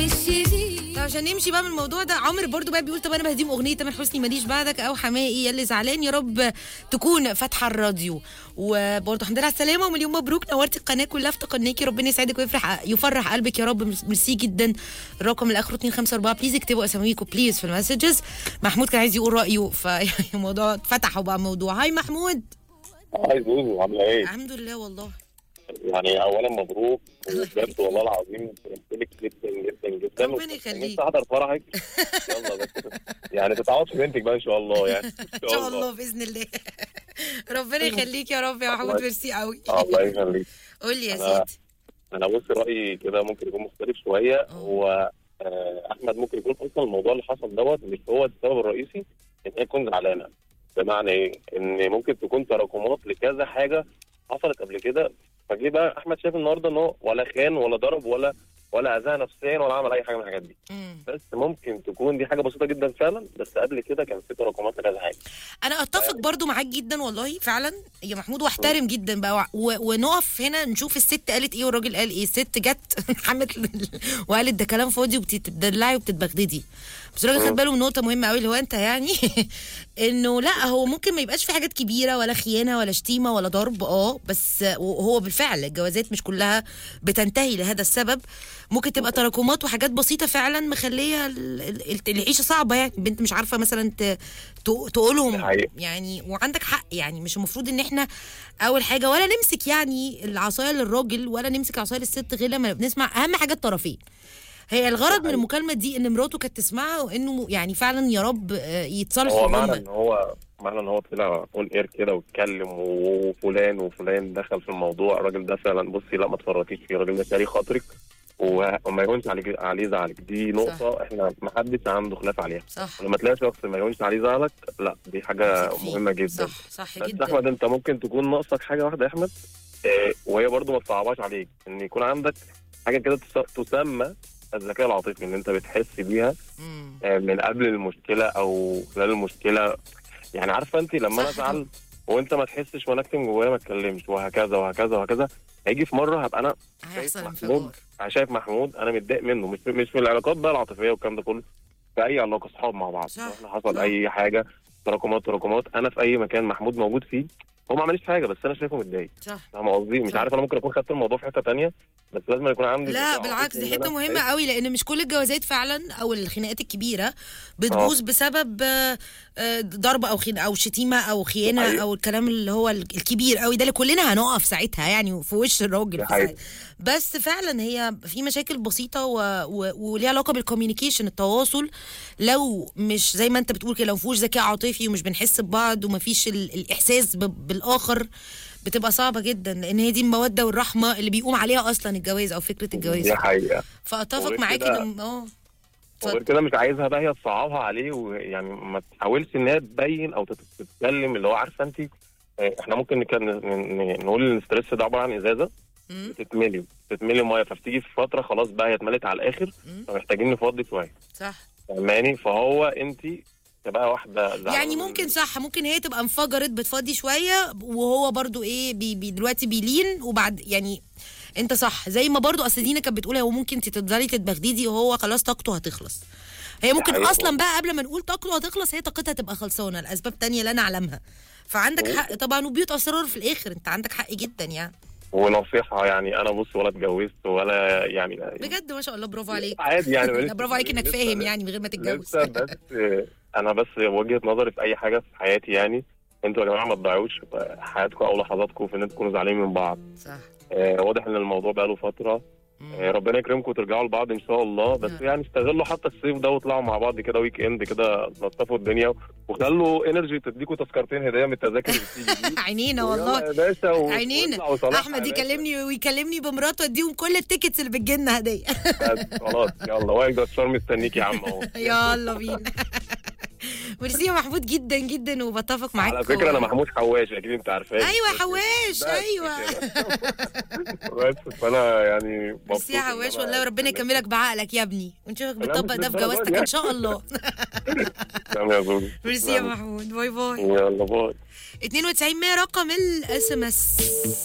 الشديد عشان نمشي بقى من الموضوع ده عمرو برضو بقى بيقول طب انا بهديم اغنيه تامر حسني ماليش بعدك او حماقي يا اللي زعلان يا رب تكون فاتحه الراديو وبرضو الحمد لله على السلامه ومليون مبروك نورتي القناه كلها افتقدناكي ربنا يسعدك ويفرح يفرح قلبك يا رب ميرسي جدا الرقم اللي اخره 254 بليز اكتبوا اساميكم بليز في المسجز محمود كان عايز يقول رايه فالموضوع اتفتح وبقى موضوع هاي محمود هاي زوزو عامله ايه؟ الحمد لله والله يعني اولا مبروك الله وبجد يخليك. والله العظيم فرحت جدا جدا جدا ربنا يخليك. نفسي احضر فرحك يلا بس يعني تتعوض في بنتك بقى ان شاء الله يعني ان شاء الله باذن الله ربنا يخليك يا رب يا محمود الله- ميرسي قوي الله يخليك قول لي يا أنا- سيدي انا بص رايي كده ممكن يكون مختلف شويه أه. هو آه، احمد ممكن يكون اصلا الموضوع اللي حصل دوت مش هو السبب الرئيسي ان هي تكون زعلانه بمعنى ايه؟ ان ممكن تكون تراكمات لكذا حاجه حصلت قبل كده فجه بقى احمد شايف النهارده ان هو ولا خان ولا ضرب ولا ولا اذاها نفسيا ولا عمل اي حاجه من الحاجات دي مم. بس ممكن تكون دي حاجه بسيطه جدا فعلا بس قبل كده كان في تراكمات لكذا حاجه انا اتفق برضو معاك جدا والله فعلا يا محمود واحترم جدا بقى و... ونقف هنا نشوف الست قالت ايه والراجل قال ايه الست جت حمت وقالت ده كلام فاضي وبتدلعي وبتتبغددي بس الراجل خد باله من نقطه مهمه قوي اللي هو انت يعني انه لا هو ممكن ما يبقاش في حاجات كبيره ولا خيانه ولا شتيمه ولا ضرب اه بس هو بالفعل الجوازات مش كلها بتنتهي لهذا السبب ممكن تبقى تراكمات وحاجات بسيطه فعلا مخليه ال- ال- العيشه صعبه يعني بنت مش عارفه مثلا ت- ت- تقولهم دي حقيقة. يعني وعندك حق يعني مش المفروض ان احنا اول حاجه ولا نمسك يعني العصايه للراجل ولا نمسك العصايه للست غير لما بنسمع اهم حاجه الطرفين هي الغرض من المكالمه دي ان مراته كانت تسمعها وانه يعني فعلا يا رب آه، يتصالحوا هو معنى هم ان هو معنى ان هو طلع اون اير كده واتكلم وفلان وفلان دخل في الموضوع الراجل ده فعلا بصي لا ما تفرطيش فيه الراجل ده شاري خاطرك و- وما يهونش عليك عليه زعلك دي نقطة احنا ما حدش عنده خلاف عليها صح لما تلاقي شخص ما يهونش عليه زعلك لا دي حاجة نمسك فيه. مهمة جدا صح صح بس جدا احمد انت ممكن تكون ناقصك حاجة واحدة يا احمد اه وهي برضو ما تصعبهاش عليك ان يكون عندك حاجة كده تس- تسمى الذكاء العاطفي ان انت بتحس بيها مم. آه، من قبل المشكله او خلال المشكله يعني عارفه انت لما انا صح. ازعل وانت ما تحسش وانا اكتم جوايا ما اتكلمش وهكذا وهكذا وهكذا هيجي في مره هبقى انا هيحصل شايف انفجار محمود أنا شايف محمود انا متضايق منه مش مش في العلاقات بقى العاطفيه والكلام ده كله في اي علاقه اصحاب مع بعض صح. احنا حصل صح. اي حاجه تراكمات تراكمات انا في اي مكان محمود موجود فيه هو ما عملش حاجه بس انا شايفه متضايق صح فاهم قصدي مش صح. عارف انا ممكن اكون خدت الموضوع في حته تانية بس لازم يكون عندي لا ذكاء بالعكس عاطفي دي إن حته أنا مهمه أحس. قوي لان مش كل الجوازات فعلا او الخناقات الكبيره بتبوظ بسبب آه، آه، ضرب او خين او شتيمه او خيانه حقيقة. او الكلام اللي هو ال- الكبير قوي ده اللي كلنا هنقف ساعتها يعني في وش الراجل دي في حقيقة. ساعتها. بس فعلا هي في مشاكل بسيطه و... و... وليها علاقه بالكوميونيكيشن التواصل لو مش زي ما انت بتقول كده لو مفيهوش ذكاء عاطفي ومش بنحس ببعض ومفيش ال... الاحساس ب... بالاخر بتبقى صعبه جدا لان هي دي الموده والرحمه اللي بيقوم عليها اصلا الجواز او فكره الجواز دي حقيقه فاتفق وغير معاك كده- ان اه وغير كده مش عايزها بقى هي تصعبها عليه ويعني ما تحاولش ان هي تبين او تت- تتكلم اللي هو عارفه انت آه، احنا ممكن نك- ن- ن- نقول ان الستريس ده عباره عن ازازه مم. بتتملي بتتملي ميه فبتيجي في فتره خلاص بقى هي اتملت على الاخر مم. فمحتاجين نفضي شويه صح فاهماني فهو انت تبقى واحده زعلانة يعني من- ممكن صح ممكن هي تبقى انفجرت بتفضي شويه وهو برضو ايه بي بي دلوقتي بيلين وبعد يعني انت صح زي ما برضو اصل دينا كانت بتقول هو ممكن انت تفضلي تتبغددي وهو خلاص طاقته هتخلص هي ممكن حقيقة. اصلا بقى قبل ما نقول طاقته هتخلص هي طاقتها تبقى خلصانه لاسباب تانية لا نعلمها فعندك حق طبعا وبيوت اسرار في الاخر انت عندك حق جدا يعني ونصيحه يعني انا بص ولا اتجوزت ولا يعني بجد ما شاء الله برافو عليك عادي يعني لا لسه- برافو عليك انك لسه- فاهم يعني من غير ما تتجوز لسه بس انا بس وجهه نظري في اي حاجه في حياتي يعني انتوا يا جماعه ما تضيعوش حياتكم او لحظاتكم في ان انتوا تكونوا زعلانين من بعض صح آه واضح ان الموضوع بقى له فتره آه ربنا يكرمكم وترجعوا لبعض ان شاء الله بس نعم. يعني استغلوا حتى الصيف ده واطلعوا مع بعض كده ويك اند كده لطفوا الدنيا وخلوا انرجي تديكوا تذكرتين هديه من التذاكر اللي بتيجي دي عينينا ويلا والله يا باشا و- عينينا واطلعوا صلاح احمد يا باشا. يكلمني ويكلمني بمراته اديهم كل التيكتس اللي بتجيلنا هديه بس خلاص يلا وائل جسار مستنيك يا عم اهو يلا بينا ميرسي يا محمود جدا جدا وبتفق معاك على فكره انا محمود حواش اكيد انت عارفاه ايوه يا حواش بس ايوه كده. بس فانا يعني مبسوط ميرسي يا إن حواش أنا والله وربنا اتكلمت. يكملك بعقلك يا ابني ونشوفك لا، بتطبق مش ده في للدرجة جوازتك دي. ان شاء الله تمام يا زوزو ميرسي يا محمود باي باي يلا باي 92 100 رقم الاس ام اس